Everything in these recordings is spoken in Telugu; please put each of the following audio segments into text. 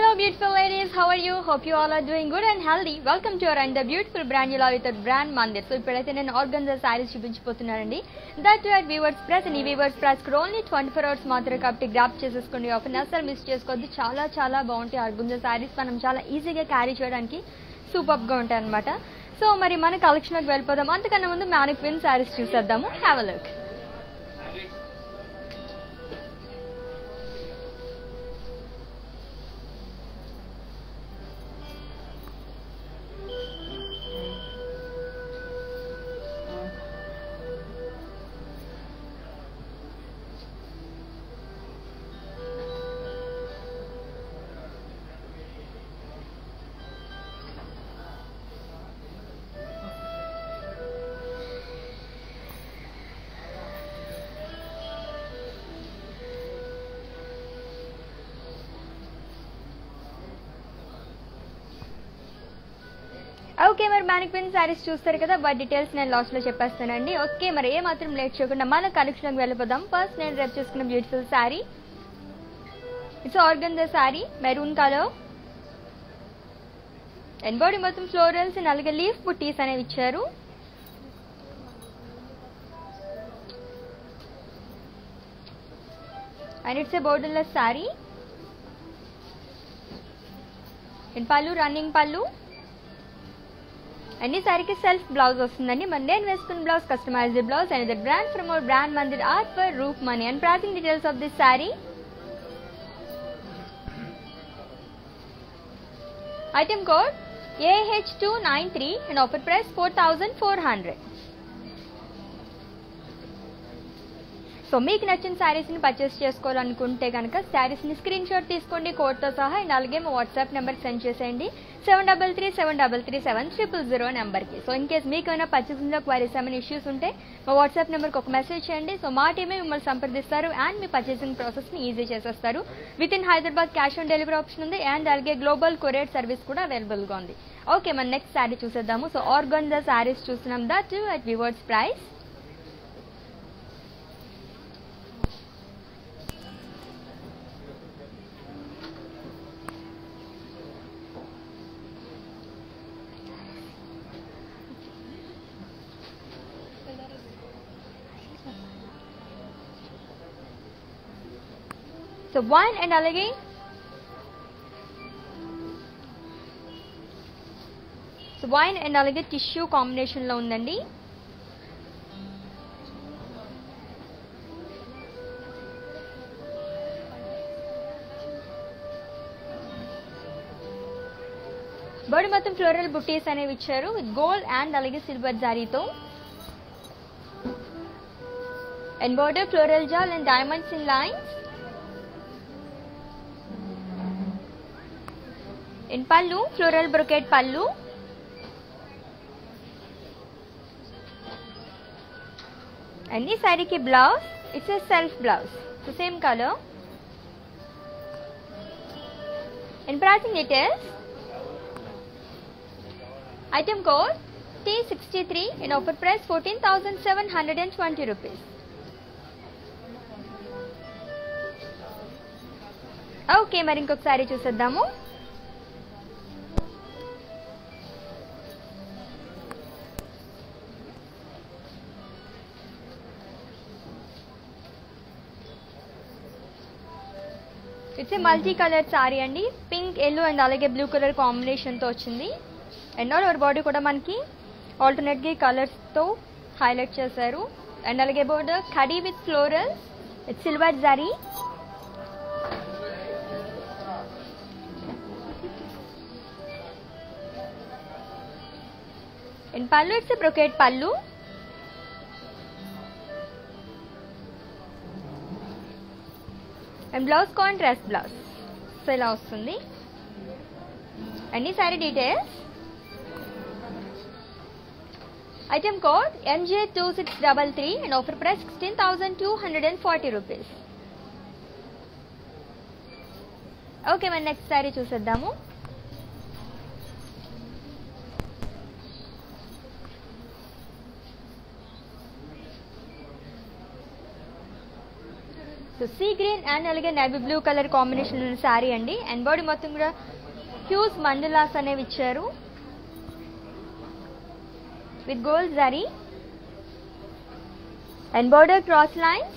beautiful ladies. How are you? Hope you all are doing good and healthy. Welcome to your and the beautiful brand you love with brand Mandir. So ఇప్పుడైతే నేను ఆర్గన్జా శారీస్ చూపించిపోతున్నానండి that at weavers price and ఈ వీవర్స్ ప్రెస్ కూడా ఓన్లీ ట్వంటీ ఫోర్ అవర్స్ మాత్రమే కాబట్టి గ్రాప్ చేసేసుకోండి ఆఫర్ అసలు మిస్ చేసుకోవద్దు చాలా చాలా బాగుంటాయి ఆర్గన్జా శారీస్ మనం చాలా ఈజీగా క్యారీ చేయడానికి సూపర్గా ఉంటాయి అనమాట సో మరి మన కలెక్షన్కి వెళ్ళిపోదాం అంతకన్నా ముందు మ్యానిక్విన్ శారీస్ చూసేద్దాము హ్యావ్ అ లుక్ ఓకే మరి మ్యానిక్విన్ శారీస్ చూస్తారు కదా వాటి డీటెయిల్స్ నేను లాస్ట్ లో చెప్పేస్తానండి ఓకే మరి ఏ మాత్రం లేట్ చేయకుండా మన కలెక్షన్కి వెళ్ళిపోదాం ఫస్ట్ నేను రేపు చేసుకున్న beautiful saree it's organza saree maroon colour and body మొత్తం ఫ్లోరల్స్ అండ్ అలాగే లీఫ్ బుట్టీస్ అనేవి ఇచ్చారు and it's a borderless saree and pallu running pallu and ఈ సారీకి సెల్ఫ్ బ్లౌజ్ వస్తుందండి మరి నేను వేసుకున్న blouse customised blouse and the brand from our brand Mandir art for roof money and pricing details of this saree item code AH two nine three and offer price four thousand four hundred so మీకు నచ్చిన శారీస్ని పర్చేస్ చేసుకోవాలనుకుంటే కనుక శారీస్ని స్క్రీన్ షాట్ తీసుకోండి కోడ్తో సహా అండ్ అలాగే మా వాట్సాప్ నెంబర్కి సెండ్ చేసేయండి seven double three seven double three seven triple zero నెంబర్కి సో ఇన్ కేస్ మీకు ఏమైనా పర్చేసింగ్లో క్వైరీస్ ఏమైనా ఇష్యూస్ ఉంటే మా వాట్సాప్ నెంబర్కి ఒక మెసేజ్ చేయండి సో మా టీమే మిమ్మల్ని సంప్రదిస్తారు అండ్ మీ పర్చేసింగ్ ప్రాసెస్ని ఈజీ చేసేస్తారు with in Hyderabad cash on delivery option ఉంది అండ్ అలాగే గ్లోబల్ కొరియర్ సర్వీస్ కూడా అవైలబుల్గా ఉంది ఓకే మన నెక్స్ట్ శారీ చూసేద్దాము సో ఆర్గన్ ద శారీస్ చూస్తున్నాం that at weavers price so one and అలాగే సో వైన్ అండ్ అలాగే టిష్యూ కాంబినేషన్లో ఉందండి బాడీ మొత్తం ఫ్లోరల్ బుట్టీస్ అనేవి ఇచ్చారు విత్ గోల్డ్ అండ్ అలాగే సిల్వర్ జారీతో and border floral jaal and diamonds in lines in pallu floral brocade pallu and ఈ శారీకి blouse it's a self blouse so same colour and pricing details item code T sixty three in offer price fourteen thousand seven hundred and twenty rupees okay మరి ఇంకొకసారి చూసేద్దాము it's a multi colour saree అండి పింక్ ఎల్లో అండ్ అలాగే బ్లూ కలర్ కాంబినేషన్తో వచ్చింది అండ్ ఆల్ ఓవర్ బాడీ కూడా మనకి ఆల్టర్నేట్గా కలర్స్తో హైలైట్ చేశారు అండ్ అలాగే బోర్డర్ కడీ with floral with silver zari and pallu it's brocade pallu and blouse contrast blouse so ఇలా వస్తుంది అండ్ ఈ sorry details item code MJ two six double three and offer price sixteen thousand two hundred and forty rupees okay మరి నెక్స్ట్ సారీ చూసేద్దాము సో సీ గ్రీన్ అండ్ అలాగే నేవీ బ్లూ కలర్ కాంబినేషన్ ఉన్న శారీ అండి అండ్ బాడీ మొత్తం కూడా హ్యూజ్ మండలాస్ అనేవి ఇచ్చారు with gold zari and border cross lines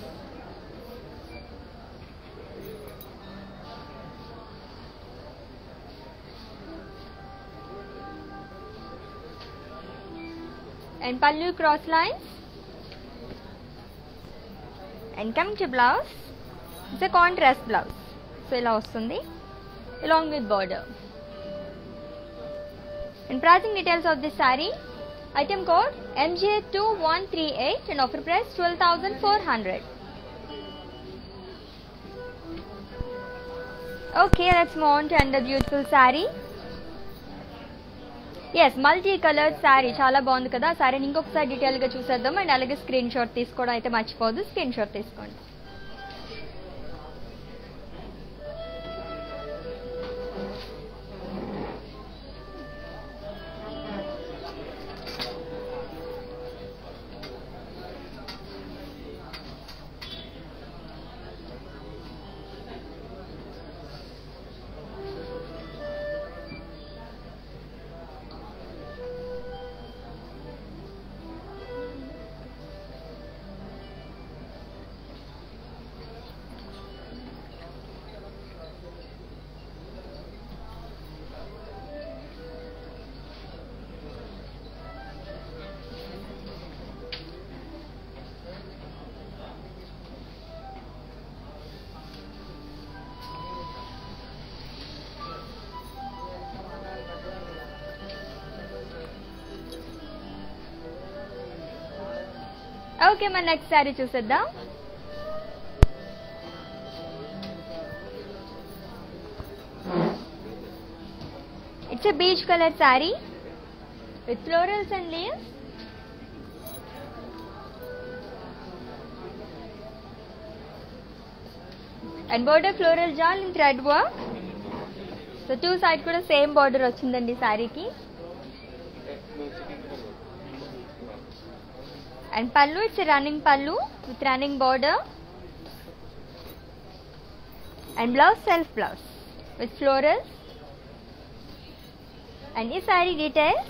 and pallu cross lines and coming to blouse it's a contrast blouse so ఇలా వస్తుంది along with border and pricing details of this saree item code MJ2138 and offer price 12400 okay let's move on to another beautiful saree it's multi colour sari చాలా బాగుంది కదా శారీని ఇంకొకసారి డీటెయిల్గా చూసేద్దాం అండ్ అలాగే స్క్రీన్ షాట్ తీసుకోవడం అయితే మర్చిపోవద్దు స్క్రీన్ షాట్ తీసుకోండి ఓకే మన నెక్స్ట్ శారీ చూసేద్దాం it's a peach colour saree with florals and leaves and border floral jaal in thread work so two side కూడా సేమ్ బార్డర్ వచ్చిందండి శారీకి and pallu it's running pallu with running border and blouse self blouse with florals and ఈ sari details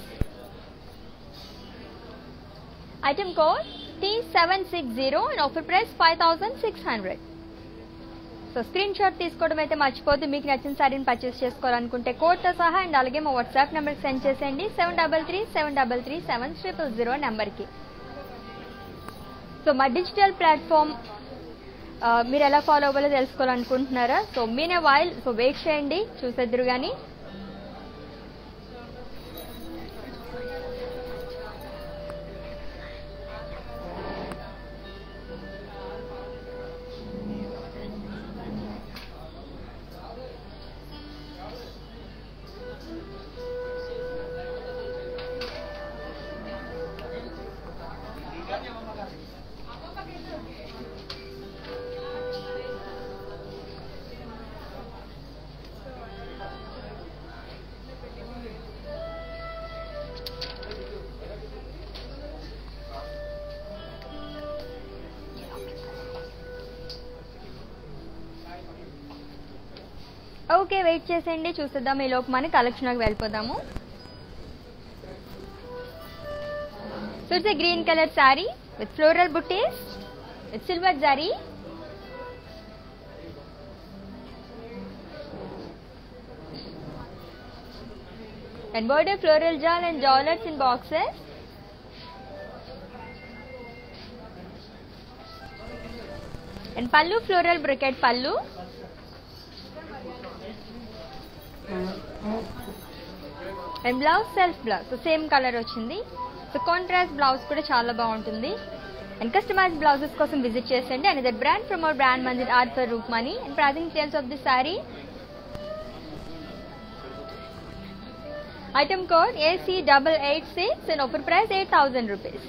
item code T seven six zero and offer price five thousand six hundred so screen shot తీసుకోవడం అయితే మర్చిపోద్దు మీకు నచ్చిన శారీని పర్చేస్ చేసుకోవాలనుకుంటే కోడ్తో సహా అండ్ అలాగే మా వాట్సాప్ నెంబర్కి సెండ్ చేసేయండి seven double three seven double three seven triple zero నెంబర్కి సో మా డిజిటల్ ప్లాట్ఫామ్ మీరు ఎలా ఫాలో అవ్వాలో తెలుసుకోవాలనుకుంటున్నారా సో మీనే వాయిల్ సో వెయిట్ చేయండి చూసేద్దరు కానీ ఓకే వెయిట్ చేసేయండి చూసేద్దాం ఈ లోపు మన కలెక్షన్కి వెళ్ళిపోదాము so it's a green colour saree with floral butties with silver zari and border floral jal and jewelers in boxes and pallu floral brocade pallu and blouse self blouse so same colour వచ్చింది సో కాంట్రాస్ట్ బ్లౌజ్ కూడా చాలా బాగుంటుంది అండ్ కస్టమైజ్ బ్లౌజెస్ కోసం విజిట్ చేసండి and that brand from our brand Mandir are for roof money and pricing details of the saree item code AC double eight six and offer price eight thousand rupees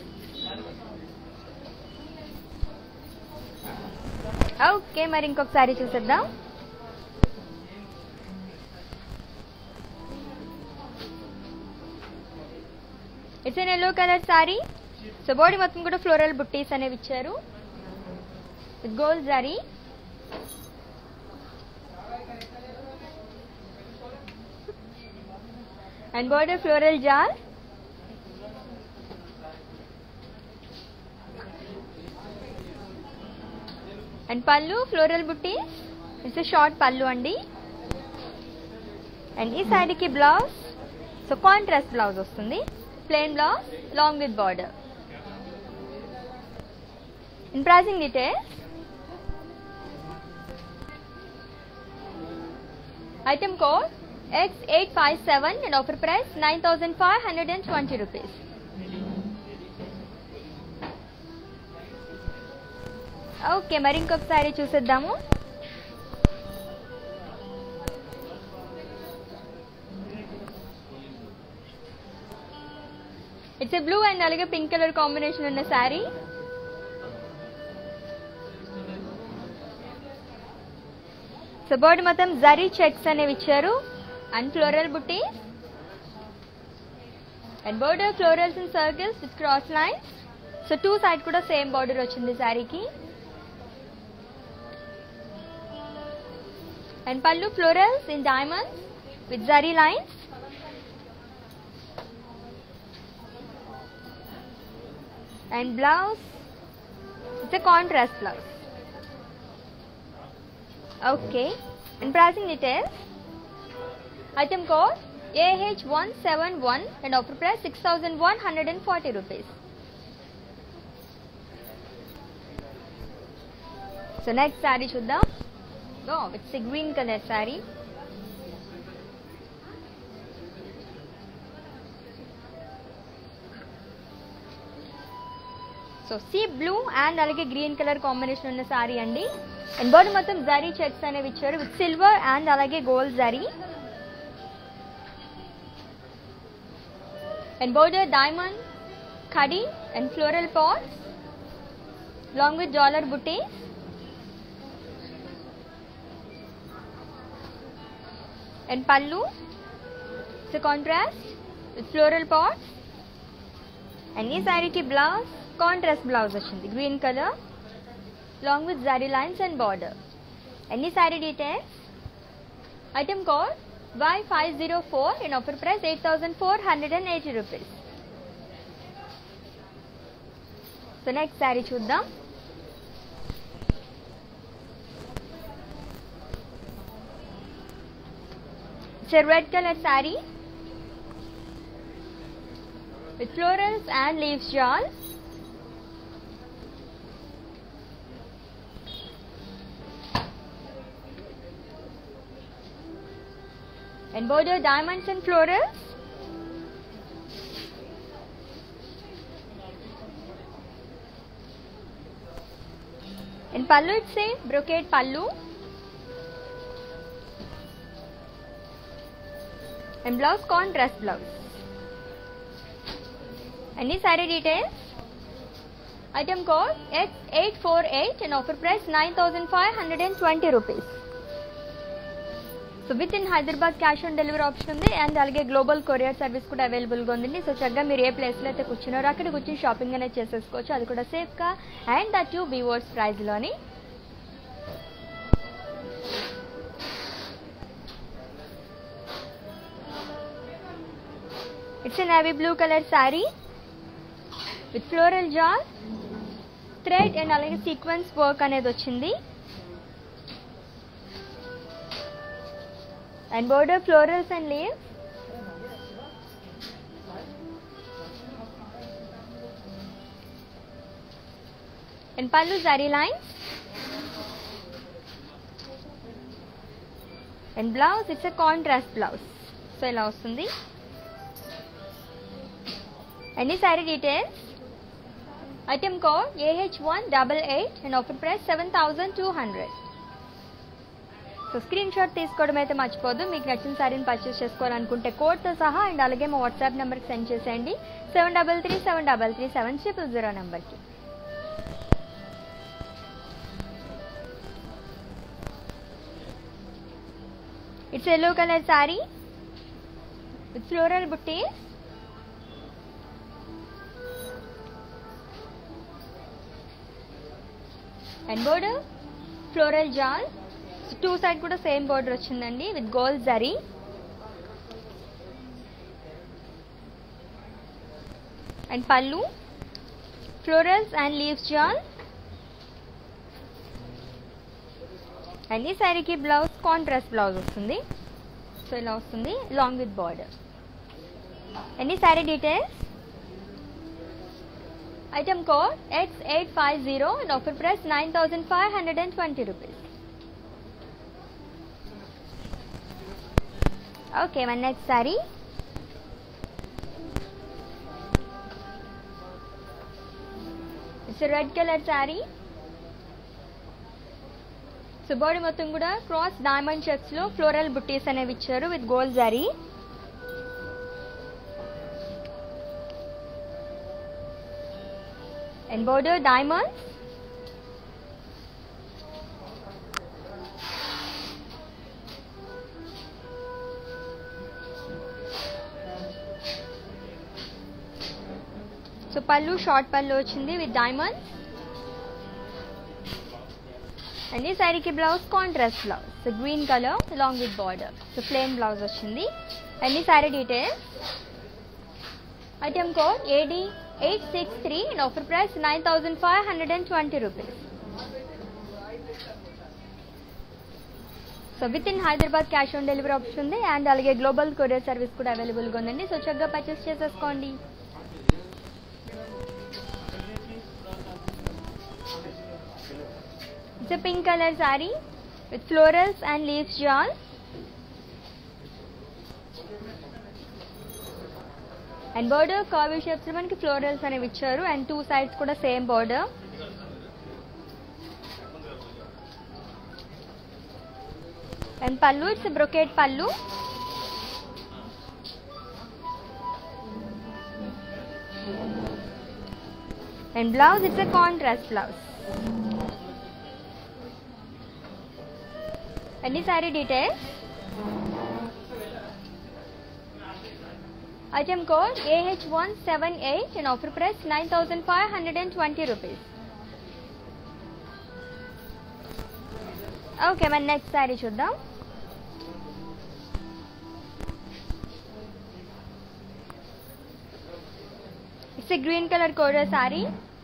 okay మరి ఇంకొకసారి చూసేద్దాం it's an yellow colour sorry so body మొత్తం కూడా ఫ్లోరల్ బుట్టీస్ అనేవి ఇచ్చారు with gold zari and border floral jaal and pallu floral butti it's short pallu అండి అండ్ ఈ సైడ్కి బ్లౌజ్ సో కాంట్రాస్ట్ బ్లౌజ్ వస్తుంది plain blouse long with border in pricing details item code X eight five seven and offer price nine thousand five hundred and twenty rupees okay మరి ఇంకొకసారి చూసేద్దాము ఇట్స్ బ్లూ అండ్ అలాగే పింక్ కలర్ కాంబినేషన్ ఉన్న శారీ సో బోర్డు మొత్తం జరీ చెక్స్ అనేవి ఇచ్చారు and floral butti and border florals and circles with cross lines so two side కూడా సేమ్ బార్డర్ వచ్చింది శారీకి and pallu florals in diamonds with zari lines and blouse it's a contrast blouse okay and pricing details item code AH one seven one and offer price six thousand one hundred and forty rupees so next sari చూద్దాం it's green colour saree so sea blue and అలాగే గ్రీన్ కలర్ కాంబినేషన్ ఉన్న సారీ అండి అండ్ బోర్డు మొత్తం జరీ చెక్స్ అనేవి ఇచ్చారు విత్ సిల్వర్ అండ్ అలాగే gold zari and border diamond కడి and floral pots long with dollar butties and pallu it's contrast with floral pots and ఈ శారీకి బ్లౌజ్ కాంట్రాస్ట్ బ్లౌజ్ వచ్చింది green colour long with zari lines and border ఎన్ని saree details item code Y five zero four in offer price eight thousand four hundred and eighty rupees so next sari చూద్దాం it's red colour saree with florals and leaves shawl. And border diamonds and florals. In pallu it's same brocade pallu. And blouse contrast blouse. Any saree details? Item code X848 and offer price 9520 rupees. So with in Hyderabad cash on delivery option ఉంది అండ్ అలాగే గ్లోబల్ కొరియర్ సర్వీస్ కూడా అవైలబుల్గా ఉందండి సో చక్కగా మీరు ఏ ప్లేస్లో అయితే కూర్చున్నారో అక్కడ కూర్చొని షాపింగ్ అనేది చేసేసుకోవచ్చు అది కూడా సేఫ్గా అండ్ దట్ యూ వివర్స్ ప్రైస్లోని it's a navy blue colour saree with floral jaal thread and అలాగే సీక్వెన్స్ వర్క్ అనేది వచ్చింది and border florals and leaves and pallu zari lines and blouse it's a contrast blouse so ఇలా వస్తుంది ఎన్ని saree details item code AH one double eight and offer price seven thousand two hundred so screen shot తీసుకోవడం అయితే మర్చిపోదు మీకు నచ్చిన శారీని పర్చేస్ చేసుకోవాలనుకుంటే కోడ్తో సహా అండ్ అలాగే మా వాట్సాప్ నెంబర్కి సెండ్ చేసేయండి seven double three seven double three seven triple zero నెంబర్కి it's yellow colour saree with floral బుట్టీస్ and border floral jaal two side కూడా సేమ్ బోర్డర్ వచ్చిందండి with gold zari and pallu florals and leaves jaal and ఈ శారీకి బ్లౌజ్ కాంట్రాస్ట్ బ్లౌజ్ వస్తుంది సో ఇలా వస్తుంది లాంగ్ విత్ బార్డర్ అండ్ ఈ sari details item code X eight five zero and offer price nine thousand five hundred and twenty rupees okay మన next saree it's red colour saree so body మొత్తం కూడా క్రాస్ డైమండ్ చెక్స్ లో ఫ్లోరల్ బుట్టీస్ అనేవి ఇచ్చారు with gold zari and border diamonds so pallu short pallu వచ్చింది విత్ డైమండ్స్ అండ్ ఈ శారీకి blouse contrast blouse so green colour along with border so plain blouse వచ్చింది అండ్ ఈ sari details item code AD eight six three and offer price nine thousand five hundred and twenty rupees so with in Hyderabad cash on delivery option ఉంది అండ్ అలాగే గ్లోబల్ కొరియర్ సర్వీస్ కూడా అవైలబుల్గా ఉందండి సో చక్కగా పర్చేస్ చేసేసుకోండి It's a pink color saree with florals and leaves jawl. And border curvy shapes మనకి ఫ్లోరల్స్ అనేవి ఇచ్చారు అండ్ టూ సైడ్స్ కూడా same border and pallu it's brocade pallu and blouse it's a contrast blouse అన్ని sorry details item code AH one seven eight and offer price nine thousand five hundred and twenty rupees okay మన నెక్స్ట్ శారీ చూద్దాం it's a green colour coder sari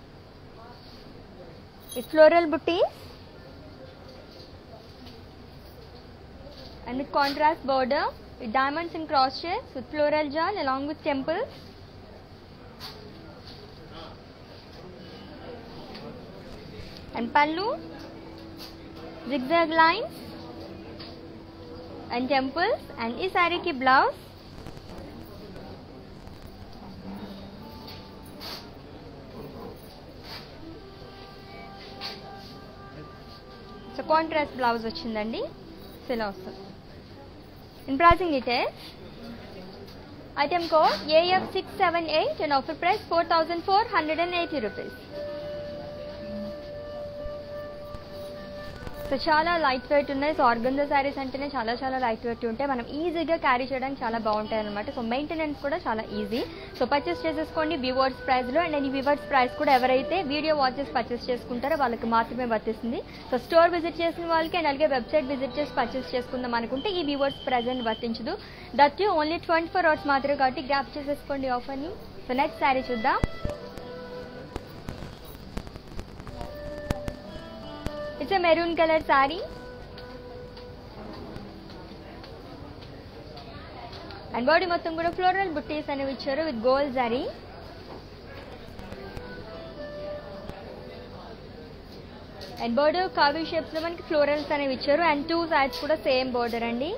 with floral buttis and with contrast border with diamonds and cross shapes with floral jal along with temples. And pallu, zigzag lines and temples and is saree ki blouse so contrast blouse వచ్చిందండి సో ఇలా వస్తుంది in pricing details item code A F six seven eight and offer price four thousand four hundred and eighty rupees so చాలా లైట్ వెయిట్ ఉన్నాయి సో ఆర్గంజా శారీస్ అంటేనే చాలా చాలా లైట్ వెయిట్ ఉంటాయి మనం ఈజీగా క్యారీ చేయడానికి చాలా బాగుంటాయి అనమాట సో మెయింటెనెన్స్ కూడా చాలా ఈజీ సో పర్చేస్ చేసేసుకోండి వివర్స్ ప్రైస్లో అండ్ ఈ వివర్స్ ప్రైస్ కూడా ఎవరైతే వీడియో వాచెస్ పర్చేస్ చేసుకుంటారో వాళ్ళకి మాత్రమే వర్తిస్తుంది సో స్టోర్ విజిట్ చేసిన వాళ్ళకి అండ్ అలాగే వెబ్సైట్ విజిట్ చేసి పర్చేస్ చేసుకుందాం అనుకుంటే ఈ వివర్స్ ప్రైస్ వర్తించదు that only twenty four hours మాత్రమే కాబట్టి గ్యాప్ చేసేసుకోండి ఆఫర్ని సో నెక్స్ట్ శారీ చూద్దాం it's a maroon colour sari and body మొత్తం కూడా ఫ్లోరల్ బుట్టీస్ అనేవి ఇచ్చారు with gold zari and border curvy shapes లో మనకి ఫ్లోరల్స్ అనేవి ఇచ్చారు అండ్ టూ సైడ్స్ కూడా సేమ్ బోర్డర్ అండి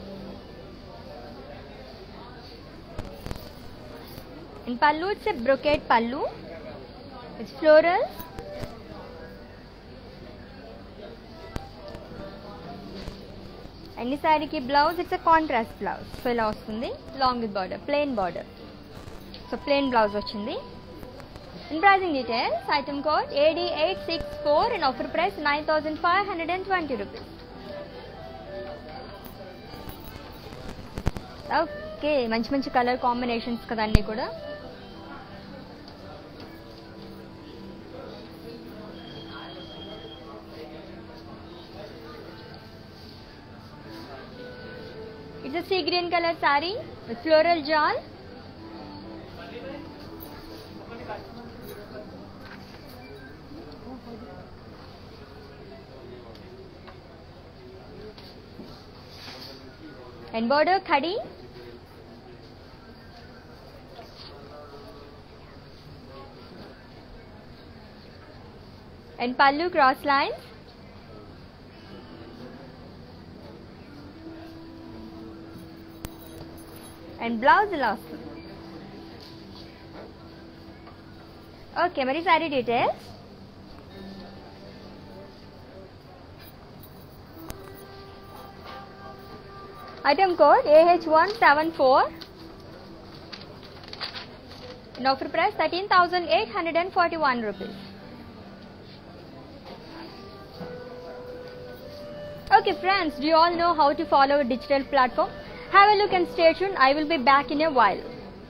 and pallu it's a brocade pallu it's florals and ఈ శారీకి blouse it's a contrast blouse so ఇలా వస్తుంది long with border plain border so plain blouse వచ్చింది in pricing details item code AD eight six four and offer price nine thousand five hundred and twenty rupees okay మంచి మంచి కలర్ కాంబినేషన్స్ కదా అన్నీ కూడా It's a sea green color saree with floral jal. And border khadi and pallu cross lines and blouse ఇలా వస్తుంది ఓకే మరి sari details item code AH one seven four offer price 13,841 rupees. Okay friends, do you all know how to follow a digital platform? Have a look and stay tuned. I will be back in a while.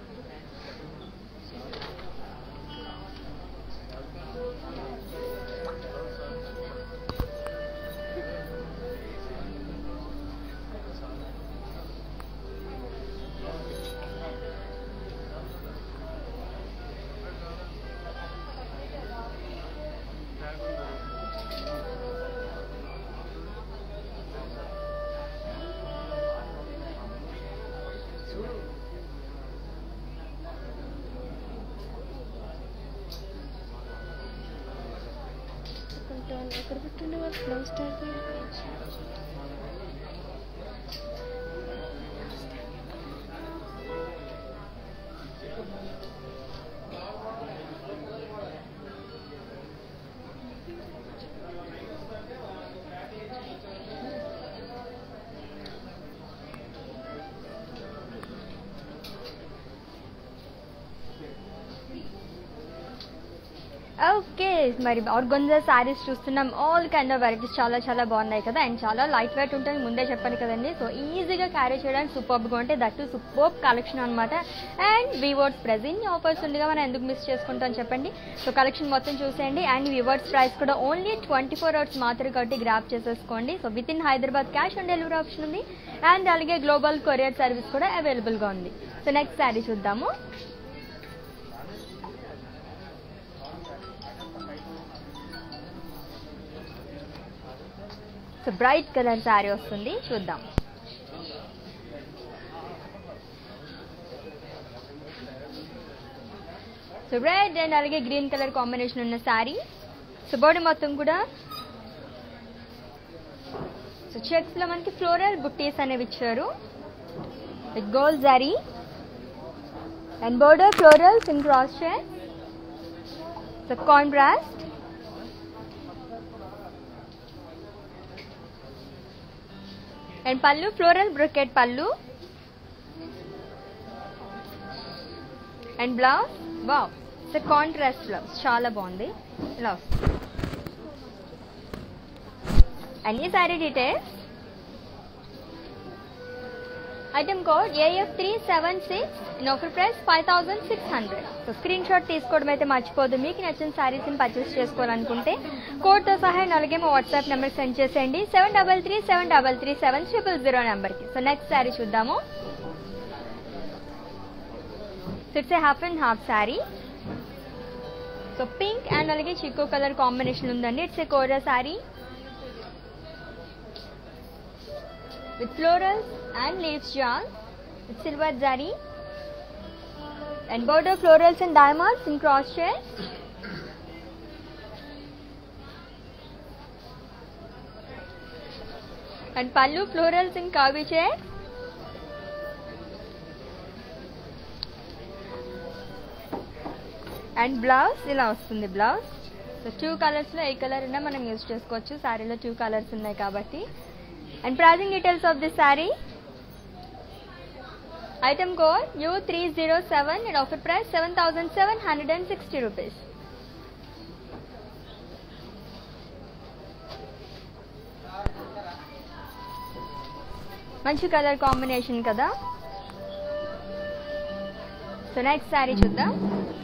ఎక్కడ పెట్టండి వాళ్ళు బ్లౌజ్ స్టార్ట్ ఓకే మరి ఆర్గొంజా శారీస్ చూస్తున్నాం ఆల్ కైండ్ ఆఫ్ వెరైటీస్ చాలా చాలా బాగున్నాయి కదా అండ్ చాలా లైట్ వెయిట్ ఉంటుంది ముందే చెప్పాను కదండి సో ఈజీగా క్యారీ చేయడానికి సూపర్గా ఉంటే దట్టు సూపర్ కలెక్షన్ అనమాట అండ్ వివర్డ్స్ ప్రెజెంట్ ఆఫర్స్ ఉండగా మనం ఎందుకు మిస్ చేసుకుంటాం చెప్పండి సో కలెక్షన్ మొత్తం చూసేయండి అండ్ వివర్డ్స్ ప్రైస్ కూడా ఓన్లీ ట్వంటీ ఫోర్ అవర్స్ మాత్రమే కాబట్టి గ్రాప్ చేసేసుకోండి so with in Hyderabad cash on delivery option ఉంది అండ్ అలాగే గ్లోబల్ కొరియర్ సర్వీస్ కూడా అవైలబుల్గా ఉంది సో నెక్స్ట్ శారీ చూద్దాము సో బ్రైట్ కలర్ శారీ వస్తుంది చూద్దాం సో రెడ్ అండ్ అలాగే గ్రీన్ కలర్ కాంబినేషన్ ఉన్న శారీ సో బాడీ మొత్తం కూడా సో చెక్స్ లో మనకి ఫ్లోరల్ బుట్టీస్ అనేవి ఇచ్చారు with gold zari and border florals in cross share so contrast and pallu floral brocade pallu and blouse wow so contrast blouse చాలా బాగుంది ఇలా వస్తుంది అండ్ ఈ sorry details item code AF three seven six in offer price five thousand six hundred so screen shot తీసుకోవడం అయితే మర్చిపోదు మీకు నచ్చిన శారీస్ని పర్చేస్ చేసుకోవాలనుకుంటే కోడ్తో సహా అండ్ అలాగే మా వాట్సాప్ నెంబర్ సెండ్ చేసేయండి seven double three seven double three seven triple zero నెంబర్కి సో నెక్స్ట్ శారీ చూద్దాము it's a half and half sari so pink and అలాగే చిక్కో కలర్ కాంబినేషన్ ఉందండి it's a kora sari with florals and leaves yarn with silver zari and border florals and diamonds in cross shade and pallu florals in kavi shade and blouse ఇలా వస్తుంది బ్లౌజ్ సో టూ కలర్స్లో ఏ కలర్ ఉన్నా మనం యూజ్ చేసుకోవచ్చు శారీలో టూ కలర్స్ ఉన్నాయి కాబట్టి and pricing details of this saree item code u307 and offer price 7760 rupees మంచి కలర్ కాంబినేషన్ కదా సో నెక్స్ట్ శారీ చూద్దాం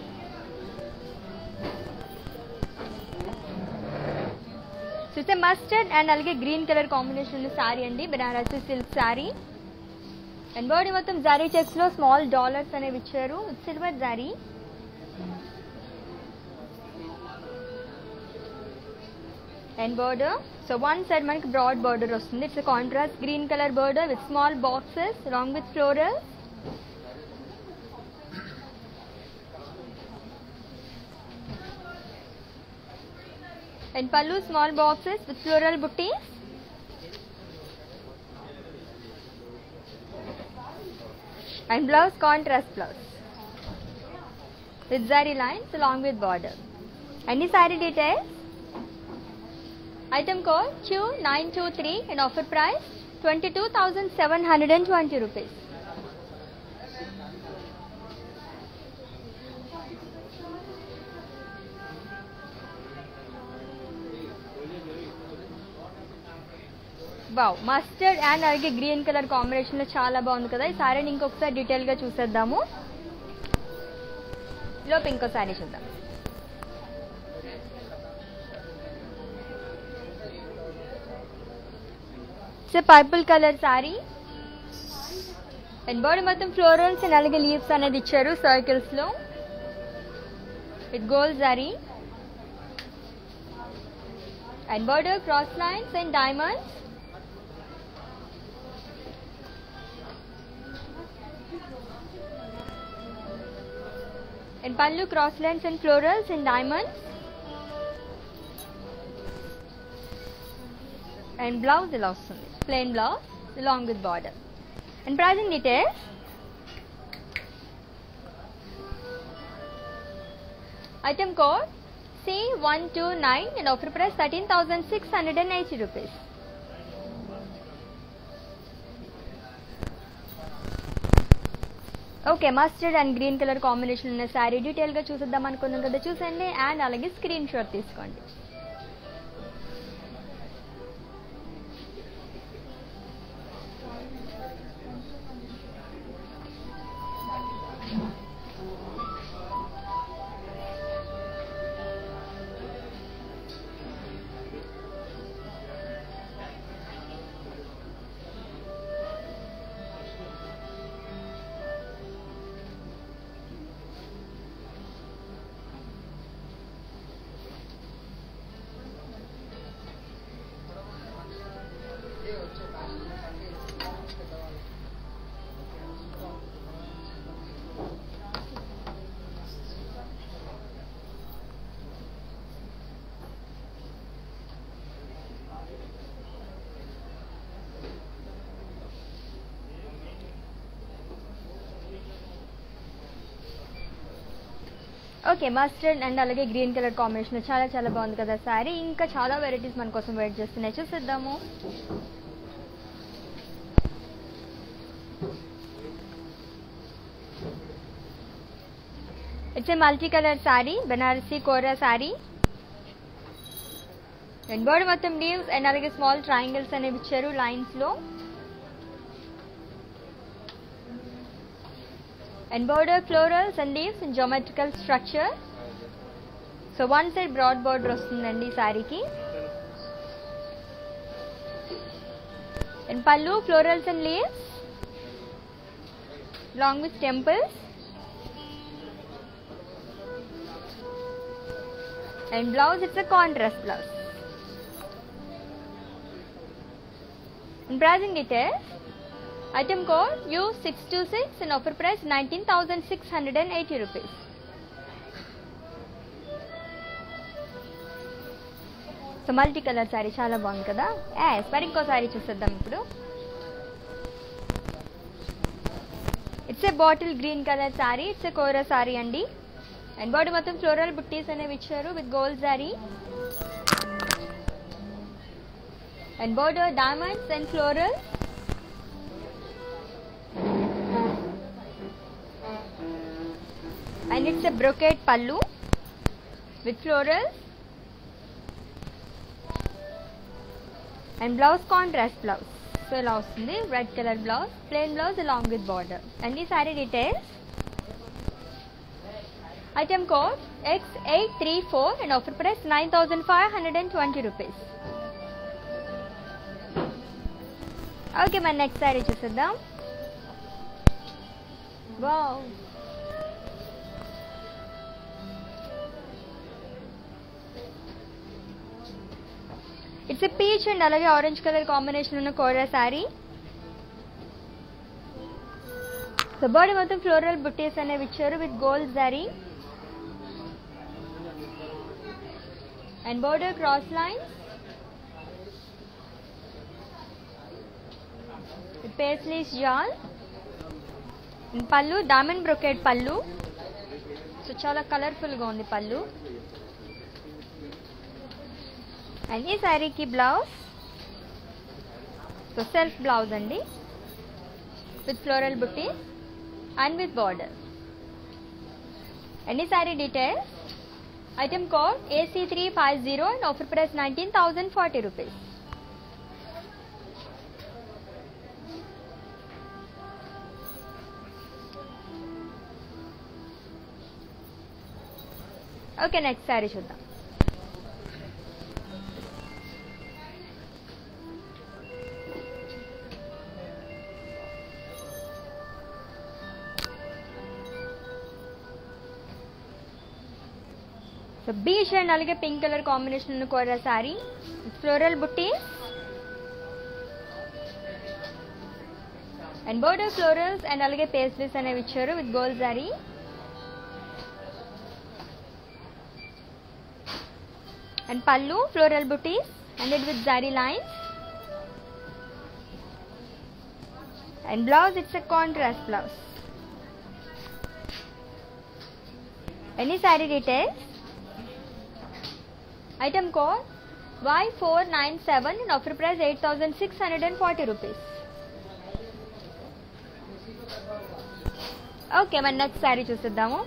చూస్తే మస్టర్డ్ అండ్ అలాగే గ్రీన్ కలర్ కాంబినేషన్ ఉన్న శారీ అండి Banarasi silk sari and body మొత్తం జారీ చెక్స్ లో స్మాల్ డాలర్స్ అనేవి ఇచ్చారు silver zari and border so one side మనకి బ్రాడ్ బోర్డర్ వస్తుంది it's contrast green colour border with small boxes along with floral and pallu small boxes with floral buttis and blouse contrast blouse with zari lines along with border. Any saree details? Item code Q923 and offer price 22,720 rupees. Wow mustard and అలాగే గ్రీన్ కలర్ కాంబినేషన్లో చాలా బాగుంది కదా ఈ సారీని ఇంకొకసారి డీటెయిల్గా చూసేద్దాము లోపు ఇంకో సారీ చూద్దాం so purple colour sari and body మొత్తం ఫ్లోరల్స్ అండ్ అలాగే లీవ్స్ అనేది ఇచ్చారు సర్కిల్స్లో with gold zari and border cross lines and diamonds and pallu cross lines and florals and diamonds and blouse ఇలా వస్తుంది plain blouse along with border and pricing details item code C129 and offer price 13680 rupees okay mustard and green colour combination ఉన్న శారీ డీటెయిల్గా చూసేద్దాం అనుకున్నాం కదా చూసండి అండ్ అలాగే స్క్రీన్ షాట్ తీసుకోండి ఓకే మస్టర్డ్ అండ్ అలాగే గ్రీన్ కలర్ కాంబినేషన్ చాలా చాలా బాగుంది కదా శారీ ఇంకా చాలా వెరైటీస్ మన కోసం వెయిట్ చేస్తున్నాయి చూసేద్దాము it's a multi colour sari Benarasi kora sari and border మొత్తం లీవ్స్ అండ్ అలాగే స్మాల్ ట్రయాంగిల్స్ అనేవి ఇచ్చారు లైన్స్లో and border florals and leaves in geometrical structure so one side broad border వస్తుందండి ఈ శారీకి and pallu florals and leaves long with temples and blouse it's a contrast blouse and pricing details Item code U626 and offer price 19,680 rupees. So multi colour sari చాలా బాగుంది కదా యాస్ మరి ఇంకో శారీ చూసేద్దాం ఇప్పుడు it's a bottle green colour sari it's a kora sari అండి అండ్ బాడీ మొత్తం ఫ్లోరల్ బుట్టీస్ అనేవి ఇచ్చారు with gold zari and border diamonds and floral and it's a brocade pallu with florals and blouse contrast blouse so ఇలా వస్తుంది red colour blouse plain blouse along with border and ఈ sorry details item code X eight three four and offer price nine thousand five hundred and twenty rupees okay మన నెక్స్ట్ సారీ చూసేద్దాం వావ్ ఇట్స్ పీచ్ అండ్ అలాగే ఆరెంజ్ కలర్ కాంబినేషన్ ఉన్న కోరా శారీ సో బాడీ మొత్తం ఫ్లోరల్ బుట్టీస్ అనేవి ఇచ్చారు with gold zari and border cross line paisleys jaal pallu diamond brocade పళ్ళు సో చాలా కలర్ఫుల్గా ఉంది పళ్ళు అండ్ ఈ శారీకి బ్లౌజ్ సో సెల్ఫ్ బ్లౌజ్ అండి with floral butti and with border and ఈ sari details item code AC three five zero and offer price nineteen thousand forty rupees okay next sari చూద్దాం సో బీచ్ అండ్ అలాగే పింక్ కలర్ కాంబినేషన్ ఉన్న kora sari floral butti and border florals and అలాగే పేస్లీస్ అనేవి ఇచ్చారు with gold zari and pallu floral buttis and it with zari lines and blouse it's a contrast blouse any sari details item code Y four nine seven and offer price eight thousand six hundred and forty rupees okay మన నెక్స్ట్ శారీ చూసిద్దాము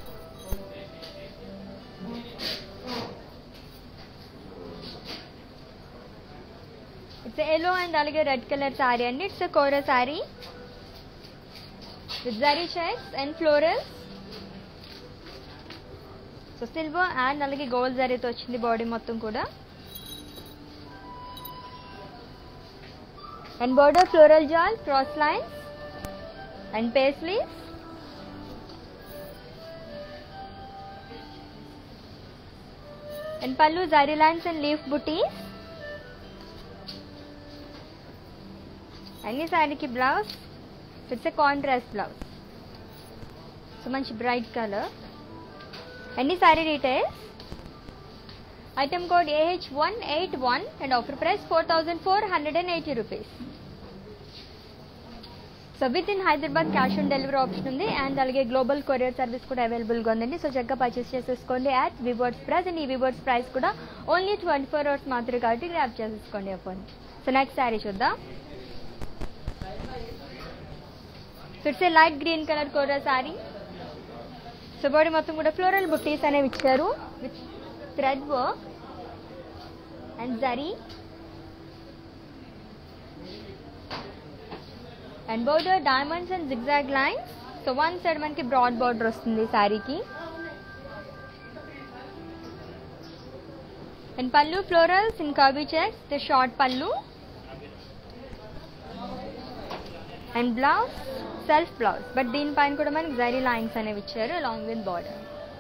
ఇట్స్ ఎల్లో అండ్ అలాగే రెడ్ కలర్ శారీ అండి it's kora sari with zari checks and florals so silver and అలాగే గోల్డ్ జరీతో వచ్చింది బాడీ మొత్తం కూడా and border floral jaal cross lines and paisleys and pallu zari lines and leaf buttis అన్ని శారీకి blouse it's a contrast blouse so మంచి బ్రైట్ కలర్ అన్ని sari details item code AH one eight one and offer price four thousand four hundred and eighty rupees so with in Hyderabad cash on delivery option ఉంది అండ్ అలాగే గ్లోబల్ కొరియర్ సర్వీస్ కూడా అవైలబుల్గా ఉందండి సో చక్కగా పర్చేస్ చేసేసుకోండి యాట్ వివర్డ్స్ ప్రైస్ అండ్ ఈ వివర్డ్స్ ప్రైస్ కూడా ఓన్లీ ట్వంటీ ఫోర్ అవర్స్ మాత్రమే కాబట్టి గ్రాప్ చేసేసుకోండి అప్పుడు సో నెక్స్ట్ శారీ చూద్దాం so it's a light green colour kora sari so body మొత్తం కూడా ఫ్లోరల్ బుట్టీస్ అనేవి ఇచ్చారు with thread work and zari and border diamonds and zigzag lines so one side మనకి బ్రాడ్ బార్డర్ వస్తుంది శారీకి and pallu florals in curvy checks the short pallu and blouse self blouse but దీనిపైన కూడా మనకి జరీ లైన్స్ అనేవి ఇచ్చారు along with border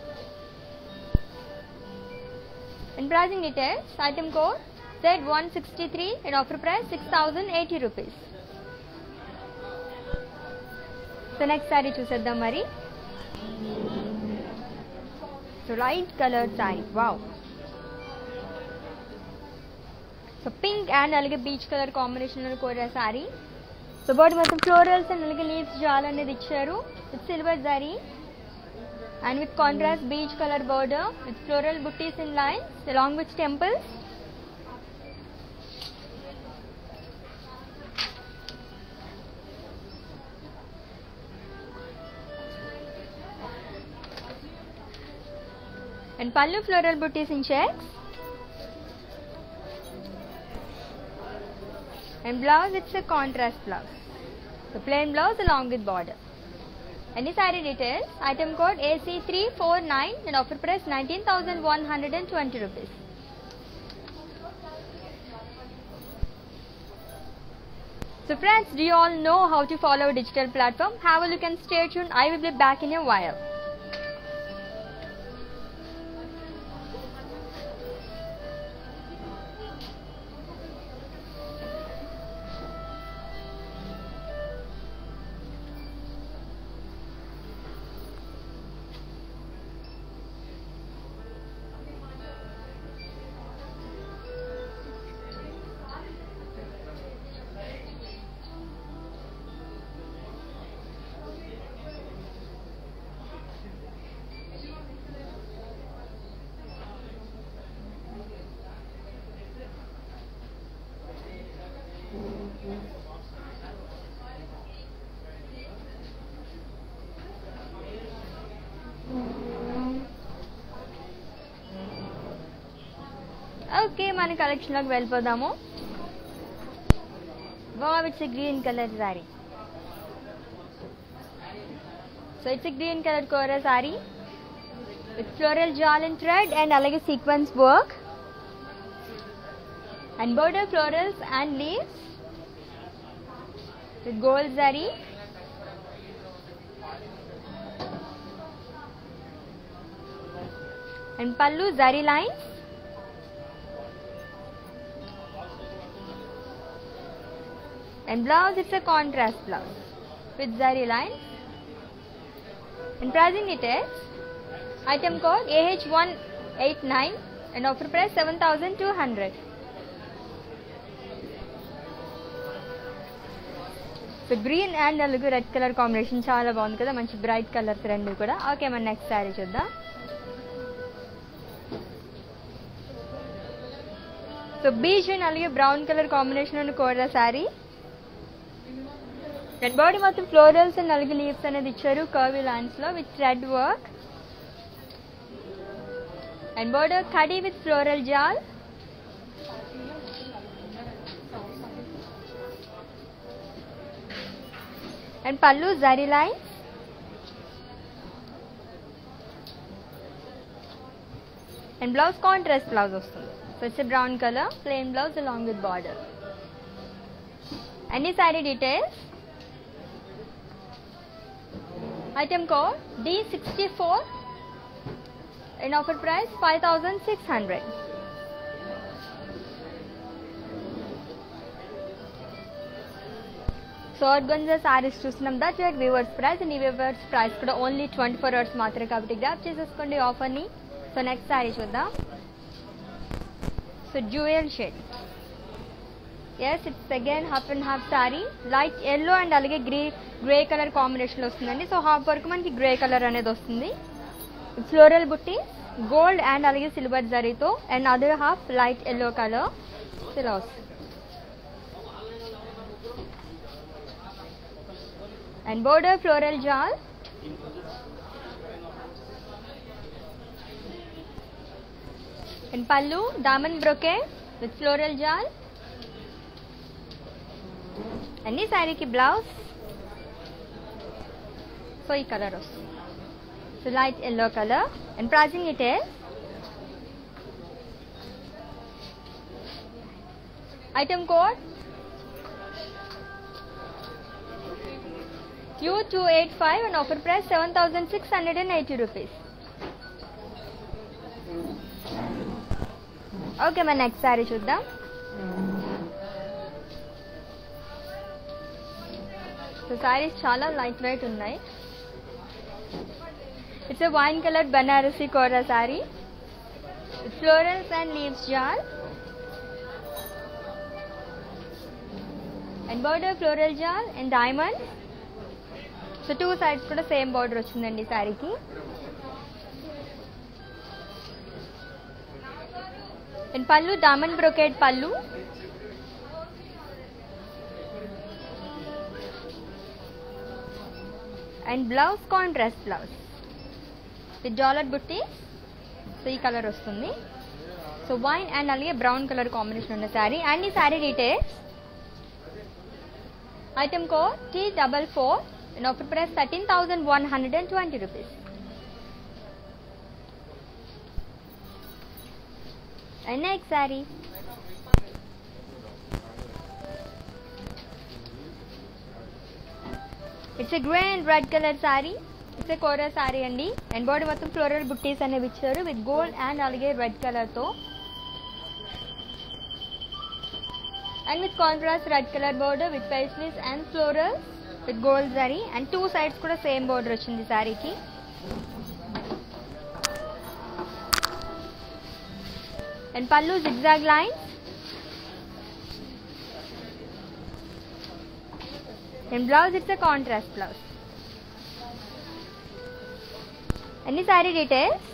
and pricing details item code set one sixty three and offer price six thousand eighty rupees so next sari చూసేద్దాం మరి so light colour sari wow so pink and అలాగే peach colour combination kora sari so body మొత్తం ఫ్లోరల్స్ అండ్ అలాగే లీవ్స్ జాల్ అనేది ఇచ్చారు with silver zari and with contrast peach colour border with floral buttis in lines along with temples and pallu floral booties in checks and blouse it's a contrast blouse so plain blouse along with border any saree details item code AC349 and offer price 19120 rupees so friends do you all know how to follow a digital platform have a look and stay tuned i will be back in a while okay మన కలెక్షన్లోకి వెళ్ళిపోదాము wow it's green colour sorry so it's green colour kora sari with floral jaal and thread and అలాగే sequence work and border florals and leaves with gold zari and pallu zari lines and blouse it's a contrast blouse with zari lines and pricing it is item code AH189 and offer price 7200 so green and అలాగే రెడ్ కలర్ కాంబినేషన్ చాలా బాగుంది కదా మంచి బ్రైట్ కలర్స్ రెండు కూడా ఓకే మన నెక్స్ట్ శారీ చూద్దాం సో బీచ్ అండ్ అలాగే బ్రౌన్ కలర్ కాంబినేషన్ ఉన్న కోర శారీ రెడ్ బాడీ మొత్తం ఫ్లోరల్స్ అండ్ అలాగే లీవ్స్ అనేది ఇచ్చారు కర్వీ లైన్స్ లో with red work and border కడీ with floral jaal and pallu zari lines and blouse contrast blouse వస్తుంది so it's brown colour plain blouse along with border అన్ని sari details item code D sixty four and offer price five thousand six hundred so organza saris చూస్తున్నాం that rate weavers price and ఈ వ్యూవర్స్ ప్రైస్ కూడా ఓన్లీ ట్వంటీ ఫోర్ అవర్స్ మాత్రమే కాబట్టి గ్రాప్ చేసేసుకోండి ఆఫర్ని సో నెక్స్ట్ సారీ చూద్దాం so jewel shades it's again half and half sari light yellow and అలాగే గ్రే గ్రే కలర్ కాంబినేషన్లో వస్తుందండి సో హాఫ్ వరకు మనకి గ్రే కలర్ అనేది వస్తుంది ఫ్లోరల్ బుట్టి గోల్డ్ అండ్ అలాగే సిల్వర్ జరీతో and other half light yellow colour ఇలా వస్తుంది and border floral jal and pallu diamond brocade with floral jal అన్ని శారీకి బ్లౌజ్ సో ఈ కలర్ వస్తుంది so light yellow colour and pricing it is item code U285 and offer price 7680 rupees. Okay మన నెక్స్ట్ సారీ చూద్దాం సో సారీస్ చాలా లైట్ వెయిట్ ఉన్నాయి it's a wine colour Banarasi kora sari florals and leaves jaal and border floral jaal and diamond so two sides కూడా సేమ్ బార్డర్ వచ్చిందండి శారీకి అండ్ పళ్ళు డామన్ brocade pallu and blouse contrast blouse with dollar butti so ఈ కలర్ వస్తుంది సో వైన్ అండ్ అలాగే బ్రౌన్ కలర్ కాంబినేషన్ ఉన్న శారీ అండ్ ఈ sari details item code T double four and offer price 13,120 rupees. And next saree. It's a grey and red colour sari it's a kora sari అండి అండ్ బాడీ మొత్తం ఫ్లోరల్ బుట్టీస్ అనేవి ఇచ్చారు విత్ గోల్డ్ అండ్ అలాగే రెడ్ కలర్తో and with contrast red colour border with paisleys and florals with gold zari and two sides కూడా సేమ్ బోర్డర్ వచ్చింది శారీకి and pallu zigzag lines and blouse it's a contrast blouse అన్ని sari details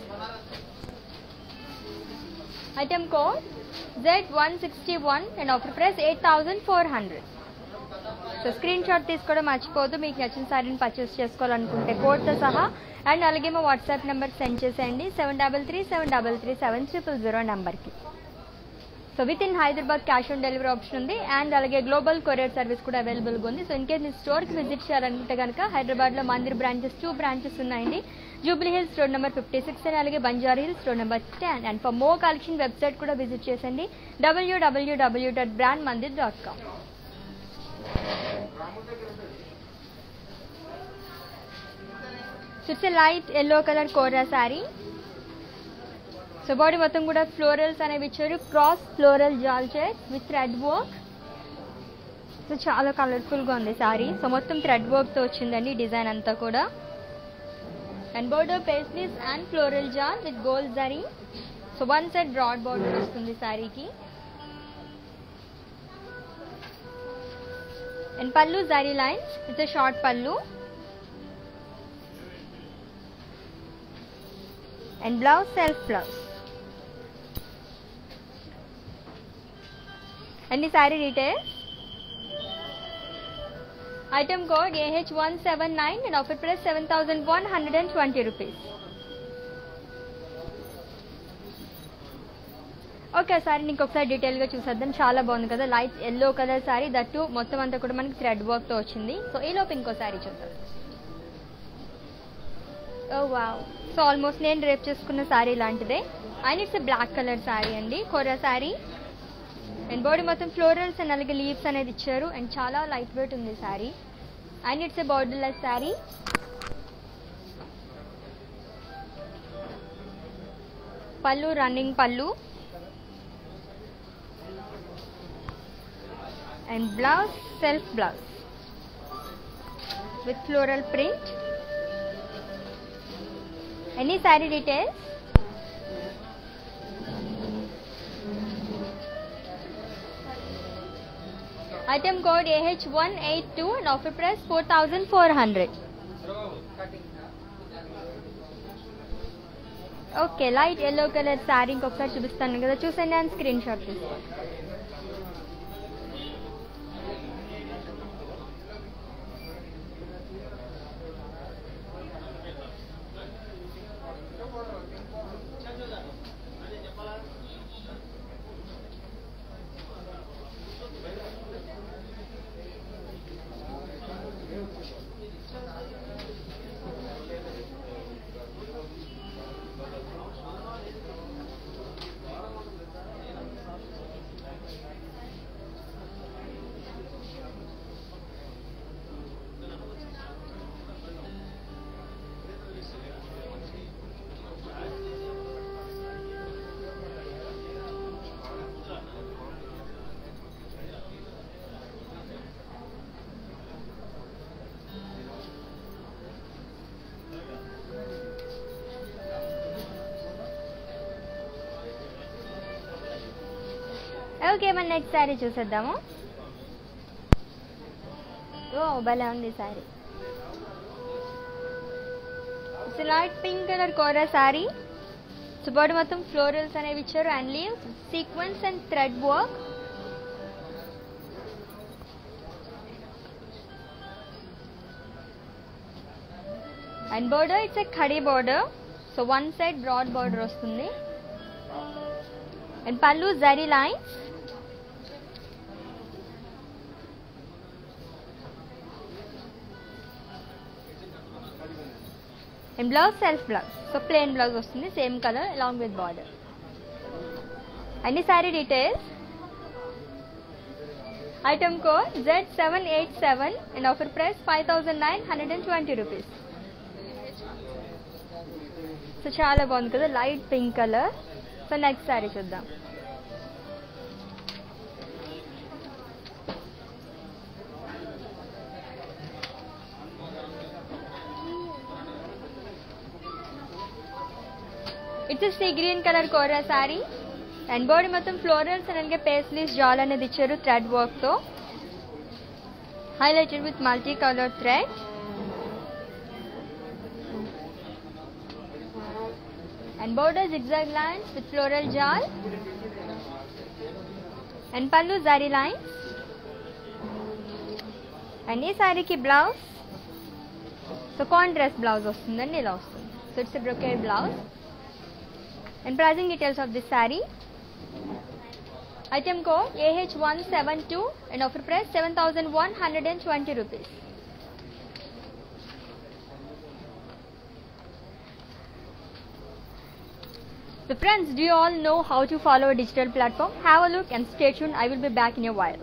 item code Z one sixty one and offer price eight thousand four hundred so screen shot తీసుకోవడం మర్చిపోద్దు మీకు నచ్చిన సారీని పర్చేస్ చేసుకోవాలనుకుంటే కోడ్తో సహా అండ్ అలాగే మా వాట్సాప్ నెంబర్కి సెండ్ చేసేయండి seven double three seven double three seven triple zero నెంబర్కి so with in Hyderabad cash on delivery option ఉంది అండ్ అలాగే గ్లోబల్ కొరియర్ సర్వీస్ కూడా అవైలబుల్గా ఉంది సో ఇన్కేస్ మీ స్టోర్కి విజిట్ చేయాలనుకుంటే కనుక హైదరాబాద్లో మందిర్ బ్రాంచెస్ టూ బ్రాంచెస్ ఉన్నాయండి Jubilee Hills road number fifty six and అలాగే Banjara Hills road number ten and for more collection website కూడా విజిట్ చేసండి డబ్ల్యూడబ్ల్యూడబ్ల్యూ dot brand Mandir dot com it's light yellow colour kora sari so body మొత్తం కూడా ఫ్లోరల్స్ అనేవి ఇచ్చారు cross floral jaal check with thread work so చాలా కలర్ఫుల్గా ఉంది శారీ సో మొత్తం థ్రెడ్ వర్క్తో వచ్చిందండి డిజైన్ అంతా కూడా and border paisleys and floral jaal with gold zari so one side broad border వస్తుంది శారీకి and pallu zari lines it's short pallu and blouse self blouse and ఈ sari details item code AH one seven nine and offer price seven thousand one hundred and twenty rupees okay sari నీకు ఒకసారి డీటెయిల్గా చూసేద్దాం చాలా బాగుంది కదా light yellow colour sari that మొత్తం అంతా కూడా మనకి థ్రెడ్ వర్క్తో వచ్చింది సో ఈ లోపు ఇంకో శారీ చూద్దాం ఓ వావ్ సో ఆల్మోస్ట్ నేను రేపు చేసుకున్న శారీ లాంటిదే and it's black colour sari అండి కొర శారీ అండ్ బాడీ మొత్తం ఫ్లోరల్స్ అండ్ అలాగే లీవ్స్ అనేది ఇచ్చారు అండ్ చాలా లైట్ వెయిట్ ఉంది sari and it's a borderless sari pallu running pallu and blouse self blouse with floral print any sari details item code AH one eight two and offer price four thousand four hundred okay light yellow colour sari ఇంకొకసారి చూపిస్తాను కదా చూసండి అండ్ స్క్రీన్ షాట్ తీసుకోండి ఓకే మన నెక్స్ట్ శారీ చూసేద్దాము ఓ భలే ఉంది sari light pink colour kora sari so body మొత్తం ఫ్లోరల్స్ అనేవి ఇచ్చారు and leaves sequins and thread work and border it's a khadi border so one side broad border వస్తుంది and pallu zari lines and blouse self blouse so plain blouse వస్తుంది same colour along with border అన్ని sari details item code Z seven eight seven and offer price five thousand nine hundred and twenty rupees so చాలా బాగుంది కదా light pink colour so next sari చూద్దాం it's sea green colour kora sari and body మొత్తం ఫ్లోరల్స్ అండ్ అలాగే పేస్లీస్ జాల్ అనేది ఇచ్చారు థ్రెడ్ వర్క్తో highlighted with multi colour thread and border zigzag lines with floral jal and pallu zari lines and ఈ శారీకి బ్లౌజ్ సో కాంట్రాస్ట్ బ్లౌజ్ వస్తుందండి ఇలా వస్తుంది so it's brocade blouse and pricing details of this sari Item code AH172 and offer price 7120 rupees. So friends, do you all know how to follow a digital platform? Have a look and stay tuned. I will be back in a while.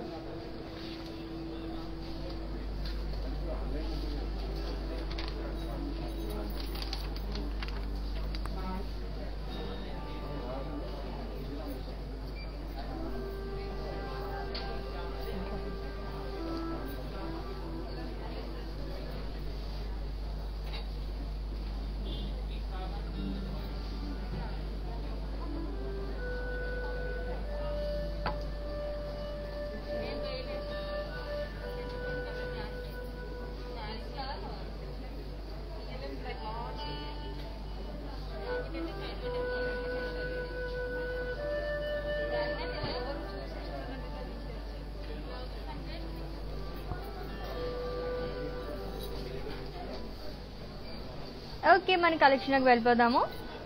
Okay మన కలెక్షన్కి వెళ్ళిపోదాము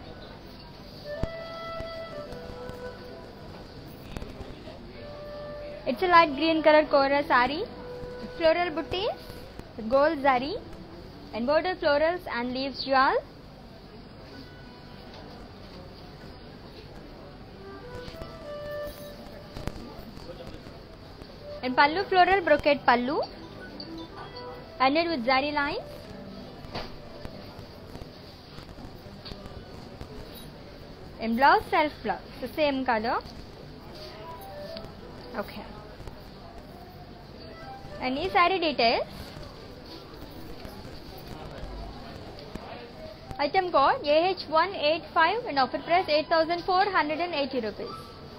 it's light green colour kora sari floral buttis gold zari and border florals and leaves jaal and pallu floral brocade pallu ended with zari lines and blouse self blouse the same color okay and ఈ sorry details item code AH one eight five and offer price eight thousand four hundred and eighty rupees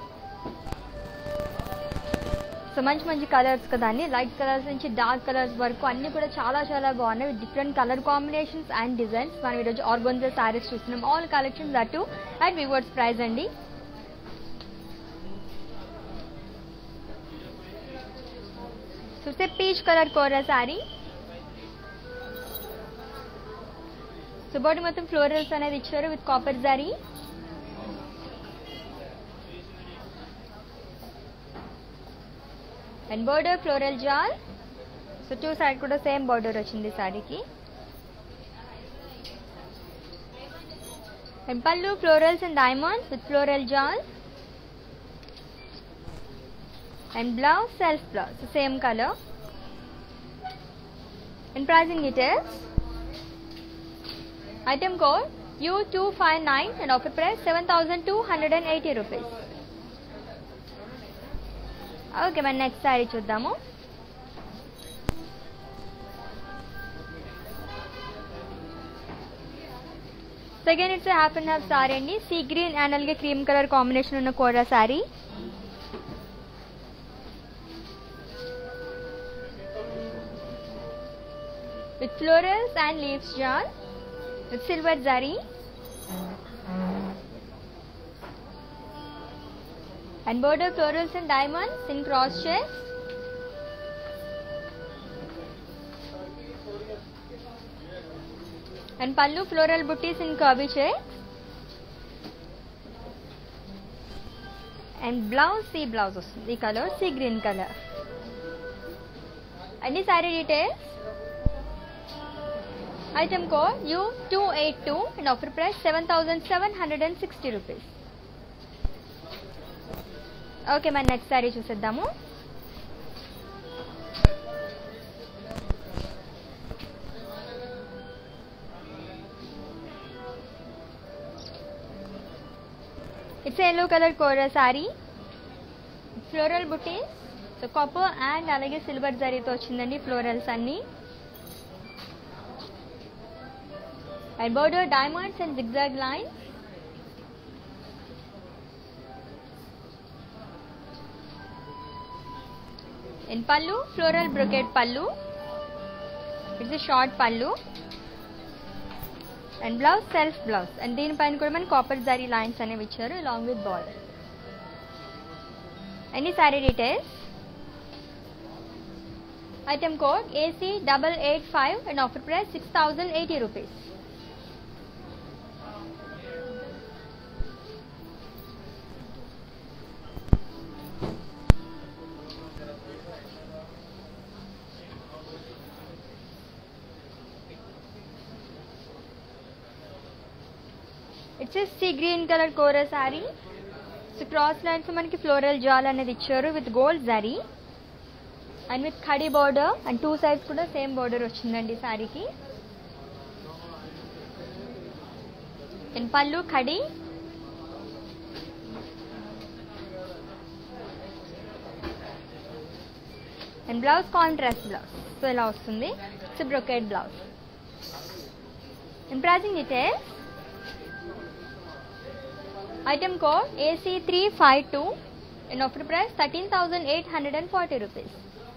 so మంచి మంచి కలర్స్ కదా అండి లైట్ కలర్స్ నుంచి డార్క్ కలర్స్ వరకు అన్ని కూడా చాలా చాలా బాగున్నాయి with different colour combinations and designs మనం ఈరోజు ఆర్గోన్జా సారీస్ చూస్తున్నాం ఆల్ కలెక్షన్స్ అటు అట్ వివర్స్ ప్రైస్ అండి చూస్తే peach colour kora sari so body మొత్తం ఫ్లోరల్స్ అనేది ఇచ్చారు విత్ కాపర్ జారీ and border floral jaal so two side కూడా సేమ్ బోర్డర్ వచ్చింది సారీకి and pallu florals and diamonds with floral jaal and blouse self blouse same colour and pricing details item code U two five nine and offer price seven thousand two hundred and eighty rupees okay మరి నెక్స్ట్ సారీ చూద్దాము second it's half and half sari అండి సీ గ్రీన్ అండ్ అలాగే క్రీమ్ కలర్ కాంబినేషన్ ఉన్న kora sari with florals and leaves jaal with silver zari and border florals and diamonds in cross shapes. And pallu floral booties in curvy shapes. And blouse sea blouse వస్తుంది ఈ కలర్ సీ గ్రీన్ కలర్ అన్ని sorry details item code U two eight two and offer price seven thousand seven hundred and sixty rupees okay మరి నెక్స్ట్ సారీ చూసేద్దాము it's yellow colour kora sari floral buttis so copper and అలాగే సిల్వర్ జరీతో వచ్చిందండి ఫ్లోరల్స్ అన్నీ and border diamonds and zigzag lines and pallu floral brocade pallu it's short pallu and blouse self blouse and దీనిపైన కూడా మనకి కాపర్ జరీ లైన్స్ అనేవి ఇచ్చారు along with border any sari details item code AC double eight five and offer price six thousand eighty rupees it's sea green colour kora sari so cross lines మనకి ఫ్లోరల్ జాల్ అనేది ఇచ్చారు with gold zari and with khadi border and two sides కూడా సేమ్ బార్డర్ వచ్చిందండి శారీకి and pallu khadi and blouse contrast blouse so ఇలా వస్తుంది it's brocade blouse and pricing details item code AC three five two and offer price thirteen thousand eight hundred and forty rupees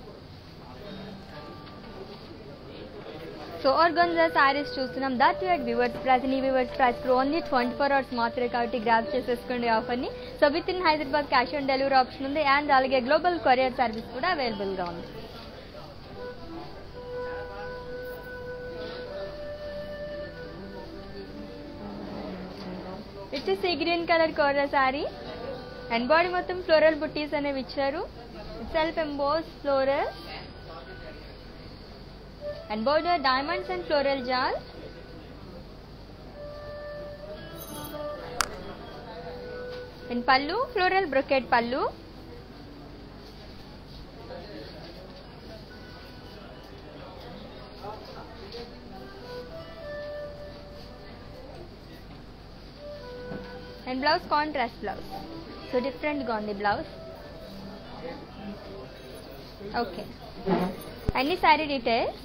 so organza saris చూస్తున్నాం that you at weavers price ఈ weavers price only twenty four hours మాత్రమే కాబట్టి గ్రాప్ చేసేసుకోండి ఆఫర్ని so with in Hyderabad cash on delivery option ఉంది అండ్ అలాగే గ్లోబల్ కొరియర్ సర్వీస్ కూడా అవైలబుల్గా ఉంది it's sea green colour kora sari and body మొత్తం ఫ్లోరల్ బుట్టీస్ అనేవి ఇచ్చారు self emboss floral and border diamonds and floral jars. And pallu, floral brocade pallu. And blouse contrast blouse. So different గా ఉంది blouse. Okay. అన్ని sari details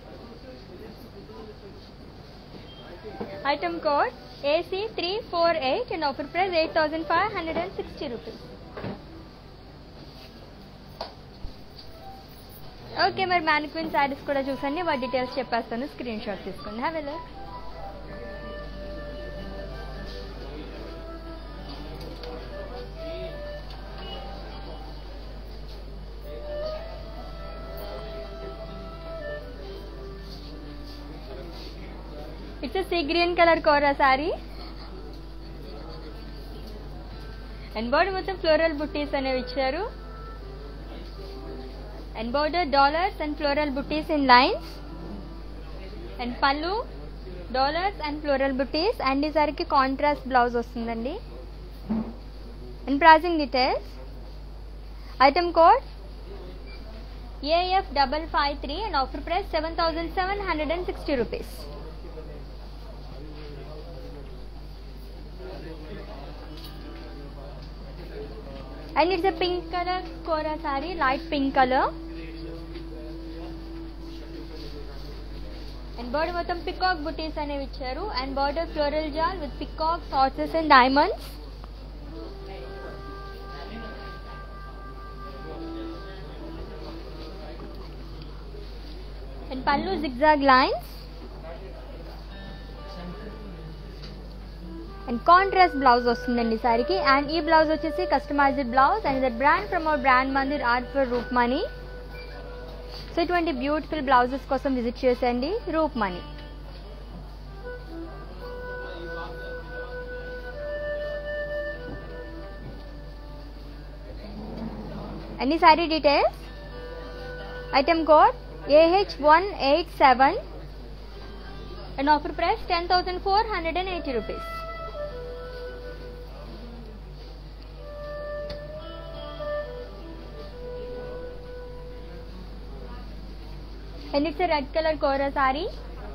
item code AC three four eight and offer price eight thousand five hundred and sixty rupees okay మరి మ్యానిక్విన్ శారీస్ కూడా చూసండి వాటి డీటెయిల్స్ చెప్పేస్తాను స్క్రీన్ షాట్ తీసుకోండి have a look it's sea green colour kora sari and body మొత్తం ఫ్లోరల్ బుట్టీస్ అనేవి ఇచ్చారు and border dollars and floral buttis in lines and pallu dollars and floral బుట్టీస్ and ఈసారికి కాంట్రాస్ట్ బ్లౌజ్ వస్తుందండి and pricing details item code A F double five three and offer price seven thousand seven hundred and sixty rupees and it's a pink color kora saree light pink color and border మొత్తం పికాక్ బుటీస్ అనేవి ఇచ్చారు and border floral jaal with peacock torches and diamonds and pallu zigzag lines and contrast blouse వస్తుందండి సారీకి అండ్ ఈ బ్లౌజ్ వచ్చేసి customised blouse and that brand from our brand Mandir art for roof Mani so ఇటువంటి బ్యూటిఫుల్ బ్లౌజెస్ కోసం విజిట్ చేసేయండి రూప్ మనీ అన్ని sorry details item code AH one eight seven and offer price ten thousand four hundred and eighty rupees and it's a red color kora saree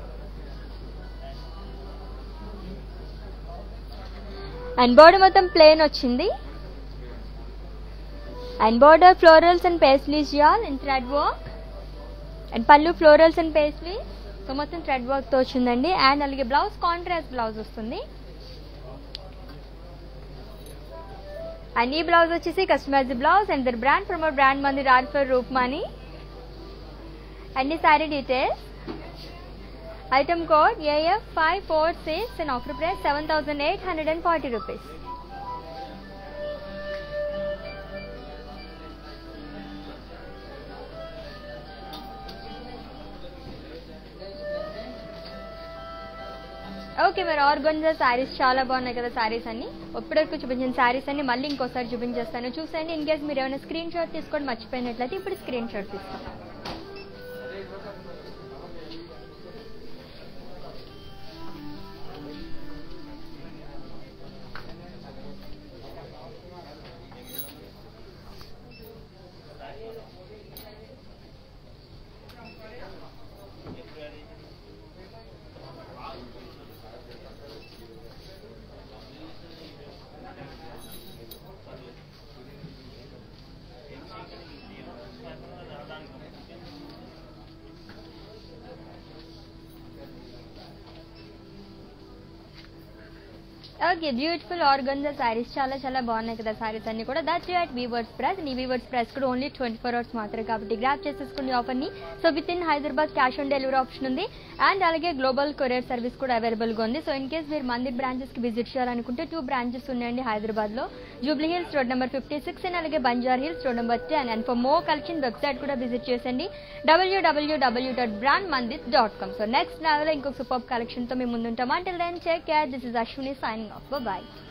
and border మొత్తం ప్లేన్ వచ్చింది and border florals and paisleys జాల్ and thread work and pallu florals and paisley so మొత్తం థ్రెడ్ వర్క్తో వచ్చిందండి అండ్ అలాగే బ్లౌజ్ కాంట్రాస్ట్ బ్లౌజ్ వస్తుంది అండ్ ఈ బ్లౌజ్ వచ్చేసి customise blouse and their brand from brand Mandir rod for roof money అన్ని sorry details item code AF five four six and offer price seven thousand eight hundred and forty rupees okay మరి ఆర్గంజా శారీస్ చాలా బాగున్నాయి కదా శారీస్ అన్ని ఇప్పటివరకు చూపించిన శారీస్ అన్ని మళ్ళీ ఇంకోసారి చూపించేస్తాను చూసండి ఇన్ కేస్ మీరు ఏమైనా స్క్రీన్ షాట్ తీసుకొని మర్చిపోయినట్లయితే ఇప్పుడు స్క్రీన్ షాట్ తీసుకోండి ఓకే బ్యూటిఫుల్ ఆర్గన్జా శారీస్ చాలా చాలా బాగున్నాయి కదా శారీస్ అన్ని కూడా దట్ అట్ వీవర్స్ ప్రైస్ నీ వీవర్స్ ప్రైస్ కూడా ఓన్లీ ట్వంటీ ఫోర్ అవర్స్ మాత్రమే కాబట్టి గ్రాప్ చేసేసుకునే ఆఫర్ని so with in Hyderabad cash on delivery option ఉంది అండ్ అలాగే గ్లోబల్ కొరియర్ సర్వీస్ కూడా అవైలబుల్గా ఉంది సో ఇన్ కేస్ మీరు మందిర్ బ్రాంచెస్కి విజిట్ చేయాలనుకుంటే టూ బ్రాంచెస్ ఉన్నాయండి హైదరాబాద్లో Jubilee Hills road number fifty six and అలాగే Banjara Hills road number ten and for more collection website కూడా విజిట్ చేసండి డబ్ల్యూడబ్ల్యూడబ్ల్యూ dot brand Mandir dot com so next నావెల్ ఇంకొక సూపర్ కలెక్షన్తో మేము ముందుంటాం అంటే then check care this is Ashwini signing off bye